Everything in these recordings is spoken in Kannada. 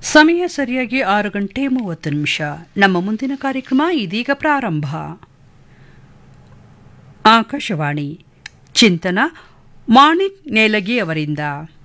ಸಮಯ ಸರಿಯಾಗಿ ಆರು ಗಂಟೆ ಮೂವತ್ತು ನಿಮಿಷ ನಮ್ಮ ಮುಂದಿನ ಕಾರ್ಯಕ್ರಮ ಇದೀಗ ಪ್ರಾರಂಭ ಆಕಾಶವಾಣಿ ಚಿಂತನ ಮಾಣಿಕ್ ನೇಲಗಿ ಅವರಿಂದ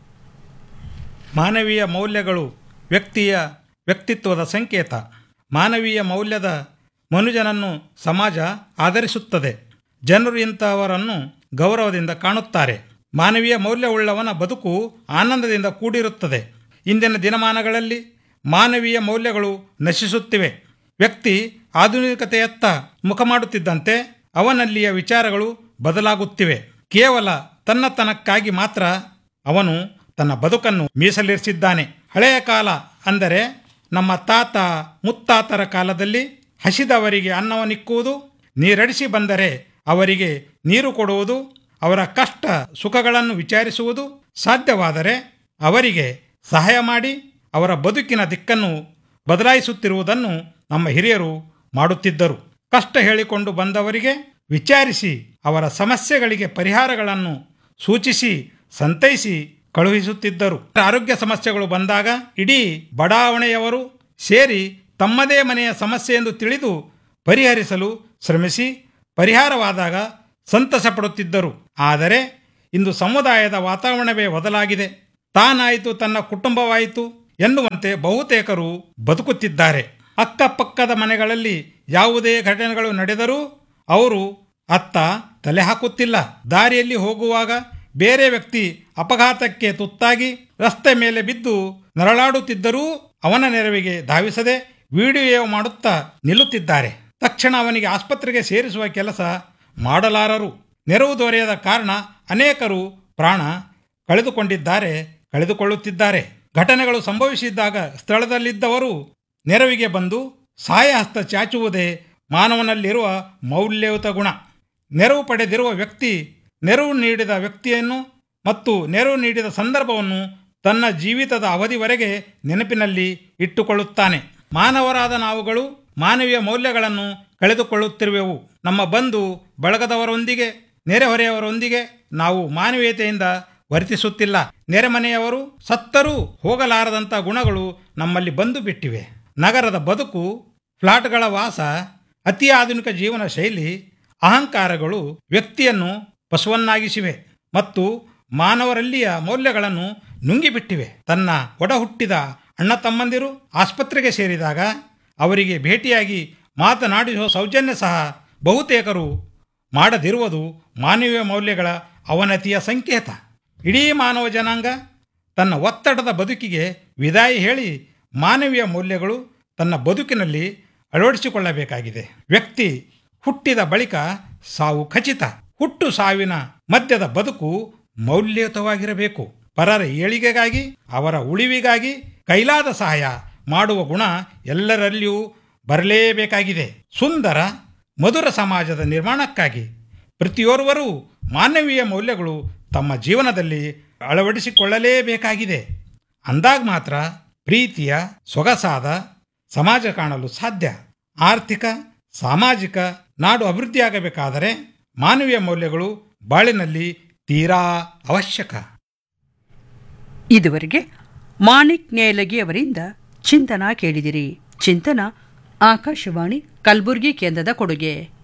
ಮಾನವೀಯ ಮೌಲ್ಯಗಳು ವ್ಯಕ್ತಿಯ ವ್ಯಕ್ತಿತ್ವದ ಸಂಕೇತ ಮಾನವೀಯ ಮೌಲ್ಯದ ಮನುಜನನ್ನು ಸಮಾಜ ಆಧರಿಸುತ್ತದೆ ಜನರು ಇಂತಹವರನ್ನು ಗೌರವದಿಂದ ಕಾಣುತ್ತಾರೆ ಮಾನವೀಯ ಮೌಲ್ಯವುಳ್ಳವನ ಬದುಕು ಆನಂದದಿಂದ ಕೂಡಿರುತ್ತದೆ ಇಂದಿನ ದಿನಮಾನಗಳಲ್ಲಿ ಮಾನವೀಯ ಮೌಲ್ಯಗಳು ನಶಿಸುತ್ತಿವೆ ವ್ಯಕ್ತಿ ಆಧುನಿಕತೆಯತ್ತ ಮುಖ ಮಾಡುತ್ತಿದ್ದಂತೆ ಅವನಲ್ಲಿಯ ವಿಚಾರಗಳು ಬದಲಾಗುತ್ತಿವೆ ಕೇವಲ ತನ್ನತನಕ್ಕಾಗಿ ಮಾತ್ರ ಅವನು ತನ್ನ ಬದುಕನ್ನು ಮೀಸಲಿರಿಸಿದ್ದಾನೆ ಹಳೆಯ ಕಾಲ ಅಂದರೆ ನಮ್ಮ ತಾತ ಮುತ್ತಾತರ ಕಾಲದಲ್ಲಿ ಹಸಿದವರಿಗೆ ಅನ್ನವನ್ನಿಕ್ಕುವುದು ನೀರಡಿಸಿ ಬಂದರೆ ಅವರಿಗೆ ನೀರು ಕೊಡುವುದು ಅವರ ಕಷ್ಟ ಸುಖಗಳನ್ನು ವಿಚಾರಿಸುವುದು ಸಾಧ್ಯವಾದರೆ ಅವರಿಗೆ ಸಹಾಯ ಮಾಡಿ ಅವರ ಬದುಕಿನ ದಿಕ್ಕನ್ನು ಬದಲಾಯಿಸುತ್ತಿರುವುದನ್ನು ನಮ್ಮ ಹಿರಿಯರು ಮಾಡುತ್ತಿದ್ದರು ಕಷ್ಟ ಹೇಳಿಕೊಂಡು ಬಂದವರಿಗೆ ವಿಚಾರಿಸಿ ಅವರ ಸಮಸ್ಯೆಗಳಿಗೆ ಪರಿಹಾರಗಳನ್ನು ಸೂಚಿಸಿ ಸಂತೈಸಿ ಕಳುಹಿಸುತ್ತಿದ್ದರು ಆರೋಗ್ಯ ಸಮಸ್ಯೆಗಳು ಬಂದಾಗ ಇಡೀ ಬಡಾವಣೆಯವರು ಸೇರಿ ತಮ್ಮದೇ ಮನೆಯ ಸಮಸ್ಯೆ ಎಂದು ತಿಳಿದು ಪರಿಹರಿಸಲು ಶ್ರಮಿಸಿ ಪರಿಹಾರವಾದಾಗ ಸಂತಸ ಪಡುತ್ತಿದ್ದರು ಆದರೆ ಇಂದು ಸಮುದಾಯದ ವಾತಾವರಣವೇ ಬದಲಾಗಿದೆ ತಾನಾಯಿತು ತನ್ನ ಕುಟುಂಬವಾಯಿತು ಎನ್ನುವಂತೆ ಬಹುತೇಕರು ಬದುಕುತ್ತಿದ್ದಾರೆ ಅಕ್ಕಪಕ್ಕದ ಮನೆಗಳಲ್ಲಿ ಯಾವುದೇ ಘಟನೆಗಳು ನಡೆದರೂ ಅವರು ಅತ್ತ ತಲೆ ಹಾಕುತ್ತಿಲ್ಲ ದಾರಿಯಲ್ಲಿ ಹೋಗುವಾಗ ಬೇರೆ ವ್ಯಕ್ತಿ ಅಪಘಾತಕ್ಕೆ ತುತ್ತಾಗಿ ರಸ್ತೆ ಮೇಲೆ ಬಿದ್ದು ನರಳಾಡುತ್ತಿದ್ದರೂ ಅವನ ನೆರವಿಗೆ ಧಾವಿಸದೆ ವಿಡಿಯೋ ಮಾಡುತ್ತಾ ನಿಲ್ಲುತ್ತಿದ್ದಾರೆ ತಕ್ಷಣ ಅವನಿಗೆ ಆಸ್ಪತ್ರೆಗೆ ಸೇರಿಸುವ ಕೆಲಸ ಮಾಡಲಾರರು ನೆರವು ದೊರೆಯದ ಕಾರಣ ಅನೇಕರು ಪ್ರಾಣ ಕಳೆದುಕೊಂಡಿದ್ದಾರೆ ಕಳೆದುಕೊಳ್ಳುತ್ತಿದ್ದಾರೆ ಘಟನೆಗಳು ಸಂಭವಿಸಿದ್ದಾಗ ಸ್ಥಳದಲ್ಲಿದ್ದವರು ನೆರವಿಗೆ ಬಂದು ಸಹಾಯ ಹಸ್ತ ಚಾಚುವುದೇ ಮಾನವನಲ್ಲಿರುವ ಮೌಲ್ಯಯುತ ಗುಣ ನೆರವು ಪಡೆದಿರುವ ವ್ಯಕ್ತಿ ನೆರವು ನೀಡಿದ ವ್ಯಕ್ತಿಯನ್ನು ಮತ್ತು ನೆರವು ನೀಡಿದ ಸಂದರ್ಭವನ್ನು ತನ್ನ ಜೀವಿತದ ಅವಧಿವರೆಗೆ ನೆನಪಿನಲ್ಲಿ ಇಟ್ಟುಕೊಳ್ಳುತ್ತಾನೆ ಮಾನವರಾದ ನಾವುಗಳು ಮಾನವೀಯ ಮೌಲ್ಯಗಳನ್ನು ಕಳೆದುಕೊಳ್ಳುತ್ತಿರುವೆವು ನಮ್ಮ ಬಂಧು ಬಳಗದವರೊಂದಿಗೆ ನೆರೆಹೊರೆಯವರೊಂದಿಗೆ ನಾವು ಮಾನವೀಯತೆಯಿಂದ ವರ್ತಿಸುತ್ತಿಲ್ಲ ನೆರೆಮನೆಯವರು ಸತ್ತರೂ ಹೋಗಲಾರದಂಥ ಗುಣಗಳು ನಮ್ಮಲ್ಲಿ ಬಂದು ಬಿಟ್ಟಿವೆ ನಗರದ ಬದುಕು ಫ್ಲಾಟ್ಗಳ ವಾಸ ಅತಿ ಆಧುನಿಕ ಜೀವನ ಶೈಲಿ ಅಹಂಕಾರಗಳು ವ್ಯಕ್ತಿಯನ್ನು ಪಶುವನ್ನಾಗಿಸಿವೆ ಮತ್ತು ಮಾನವರಲ್ಲಿಯ ಮೌಲ್ಯಗಳನ್ನು ನುಂಗಿಬಿಟ್ಟಿವೆ ತನ್ನ ಒಡ ಹುಟ್ಟಿದ ಅಣ್ಣ ತಮ್ಮಂದಿರು ಆಸ್ಪತ್ರೆಗೆ ಸೇರಿದಾಗ ಅವರಿಗೆ ಭೇಟಿಯಾಗಿ ಮಾತನಾಡಿಸುವ ಸೌಜನ್ಯ ಸಹ ಬಹುತೇಕರು ಮಾಡದಿರುವುದು ಮಾನವೀಯ ಮೌಲ್ಯಗಳ ಅವನತಿಯ ಸಂಕೇತ ಇಡೀ ಮಾನವ ಜನಾಂಗ ತನ್ನ ಒತ್ತಡದ ಬದುಕಿಗೆ ವಿದಾಯ ಹೇಳಿ ಮಾನವೀಯ ಮೌಲ್ಯಗಳು ತನ್ನ ಬದುಕಿನಲ್ಲಿ ಅಳವಡಿಸಿಕೊಳ್ಳಬೇಕಾಗಿದೆ ವ್ಯಕ್ತಿ ಹುಟ್ಟಿದ ಬಳಿಕ ಸಾವು ಖಚಿತ ಹುಟ್ಟು ಸಾವಿನ ಮಧ್ಯದ ಬದುಕು ಮೌಲ್ಯಯುತವಾಗಿರಬೇಕು ಪರರ ಏಳಿಗೆಗಾಗಿ ಅವರ ಉಳಿವಿಗಾಗಿ ಕೈಲಾದ ಸಹಾಯ ಮಾಡುವ ಗುಣ ಎಲ್ಲರಲ್ಲಿಯೂ ಬರಲೇಬೇಕಾಗಿದೆ ಸುಂದರ ಮಧುರ ಸಮಾಜದ ನಿರ್ಮಾಣಕ್ಕಾಗಿ ಪ್ರತಿಯೋರ್ವರೂ ಮಾನವೀಯ ಮೌಲ್ಯಗಳು ತಮ್ಮ ಜೀವನದಲ್ಲಿ ಅಳವಡಿಸಿಕೊಳ್ಳಲೇಬೇಕಾಗಿದೆ ಅಂದಾಗ ಮಾತ್ರ ಪ್ರೀತಿಯ ಸೊಗಸಾದ ಸಮಾಜ ಕಾಣಲು ಸಾಧ್ಯ ಆರ್ಥಿಕ ಸಾಮಾಜಿಕ ನಾಡು ಅಭಿವೃದ್ಧಿಯಾಗಬೇಕಾದರೆ ಮಾನವೀಯ ಮೌಲ್ಯಗಳು ಬಾಳಿನಲ್ಲಿ ತೀರಾ ಅವಶ್ಯಕ ಇದುವರೆಗೆ ಮಾಣಿಕ್ ನೇಲಗಿ ಅವರಿಂದ ಚಿಂತನ ಕೇಳಿದಿರಿ ಚಿಂತನ ಆಕಾಶವಾಣಿ ಕಲಬುರಗಿ ಕೇಂದ್ರದ ಕೊಡುಗೆ